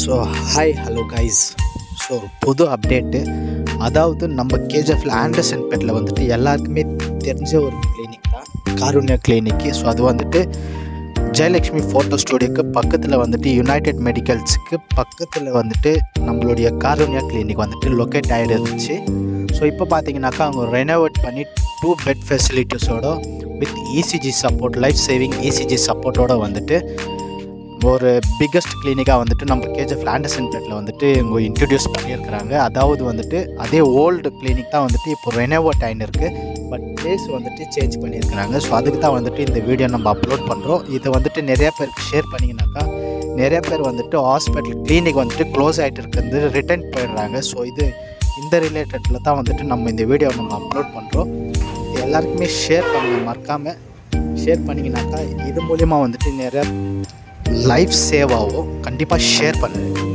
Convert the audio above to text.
so hi hello guys so ஒரு புது update அதாவது நம்ம கேஜிஎஃப்ல ஆண்டர்சன் பெட்டில் வந்துட்டு எல்லாருக்குமே தெரிஞ்ச ஒரு கிளினிக் தான் காருண்யா கிளினிக்கு ஸோ அது வந்துட்டு ஜெயலக்ஷ்மி ஃபோட்டோ ஸ்டூடியோக்கு பக்கத்தில் வந்துட்டு யுனைடெட் மெடிக்கல்ஸுக்கு பக்கத்தில் வந்துட்டு நம்மளுடைய காருண்யா கிளினிக் வந்துட்டு லொக்கேட் ஆகிருந்துச்சு ஸோ இப்போ பார்த்தீங்கன்னாக்கா அவங்க ரெனோவேட் பண்ணி டூ பெட் ஃபெசிலிட்டிஸோட with ECG support life saving ECG சப்போர்ட்டோட வந்துட்டு ஒரு பிக்கஸ்ட் கிளினிக்காக வந்துட்டு நம்ம கேஜிஎஃப் ஆண்டர்சன் பெட்டில் வந்துட்டு இவங்க இன்ட்ரடியூஸ் பண்ணியிருக்கிறாங்க அதாவது வந்துட்டு அதே ஓல்டு கிளினிக் தான் வந்துட்டு இப்போ ரெனோவேட் ஆகின்னு இருக்குது பட் பிளேஸ் வந்துட்டு சேஞ்ச் பண்ணியிருக்கிறாங்க ஸோ அதுக்கு தான் வந்துட்டு இந்த வீடியோ நம்ம அப்லோட் பண்ணுறோம் இதை வந்துட்டு நிறைய பேருக்கு ஷேர் பண்ணிங்கனாக்கா நிறைய பேர் வந்துட்டு ஹாஸ்பிட்டல் கிளினிக் வந்துட்டு க்ளோஸ் ஆகிட்டு இருக்கிறது ரிட்டர்ன் போயிடுறாங்க ஸோ இது இந்த ரிலேட்டடில் தான் வந்துட்டு நம்ம இந்த வீடியோ நம்ம அப்லோட் பண்ணுறோம் எல்லாருக்குமே ஷேர் பண்ணுங்க மறக்காமல் ஷேர் பண்ணிங்கனாக்கா இது மூலிமா வந்துட்டு நிறைய லைஃப் சேவ் ஆகும் கண்டிப்பாக ஷேர் பண்ணுங்கள்